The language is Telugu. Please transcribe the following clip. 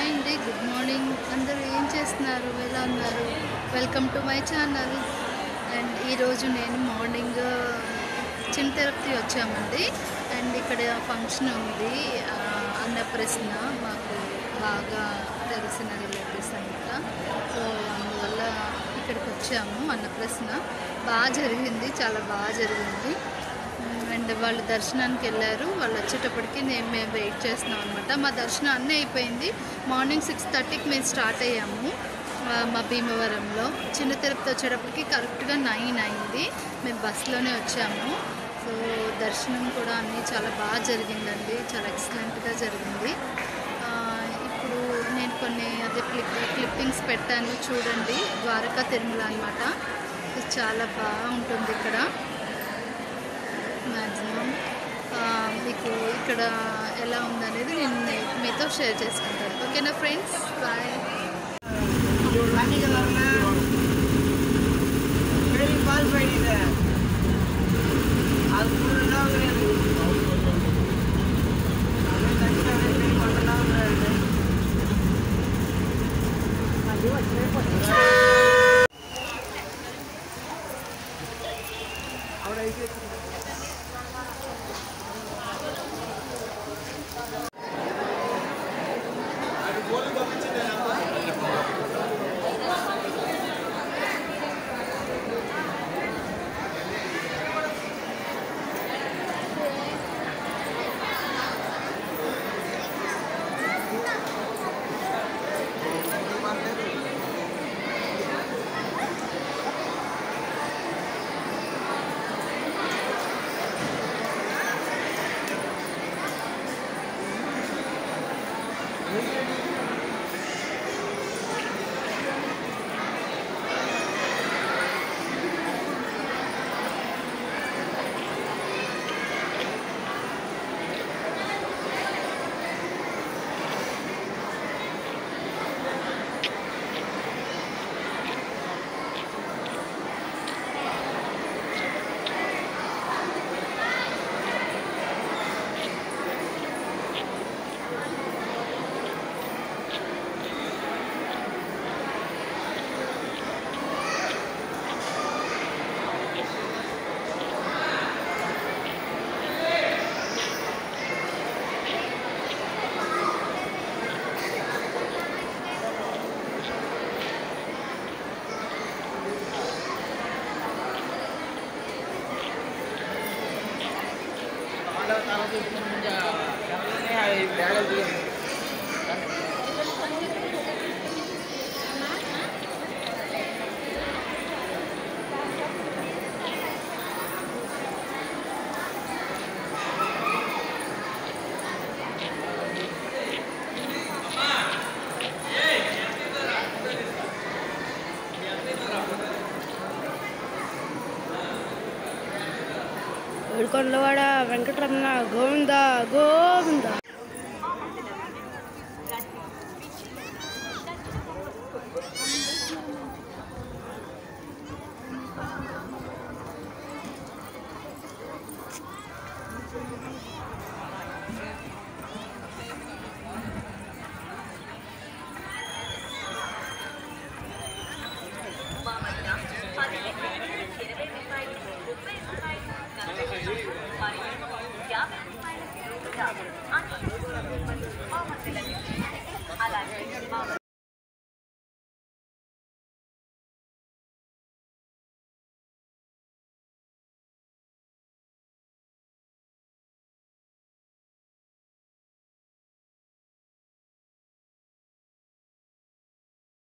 అండి గుడ్ మార్నింగ్ అందరూ ఏం చేస్తున్నారు ఎలా ఉన్నారు welcome to my channel and ఈరోజు నేను మార్నింగ్ చిన్న తిరుపతి వచ్చామండి అండ్ ఇక్కడ ఫంక్షన్ ఉంది ఆ, అన్నప్రసన్న మాకు బాగా తెలిసిన రిలేటివ్స్ అనమాట సో అందువల్ల ఇక్కడికి వచ్చాము అన్నప్రసన్న బాగా జరిగింది చాలా బాగా జరిగింది అండ్ వాళ్ళు దర్శనానికి వెళ్ళారు వాళ్ళు వచ్చేటప్పటికి నేను మేము వెయిట్ చేస్తున్నాం అనమాట మా దర్శనం అన్నీ అయిపోయింది మార్నింగ్ సిక్స్ థర్టీకి మేము స్టార్ట్ అయ్యాము ఆ, మా భీమవరంలో చిన్న తిరుపతి వచ్చేటప్పటికి కరెక్ట్గా నైన్ అయింది మేము బస్సులోనే వచ్చాము సో దర్శనం కూడా అన్నీ చాలా బాగా జరిగిందండి చాలా ఎక్సలెంట్గా జరిగింది ఆ, ఇప్పుడు నేను కొన్ని అదే క్లిప్ క్లిప్పింగ్స్ పెట్టాను చూడండి ద్వారకా తిరుమల అనమాట చాలా బాగుంటుంది ఇక్కడ మ్యాక్సిమం మీకు ఇక్కడ ఎలా ఉందనేది నేను మీతో షేర్ చేసుకుంటాను ఓకేనా ఫ్రెండ్స్ బాయ్ ఏడుకొండలవాడ వెంకటరమణ గోవింద గోవింద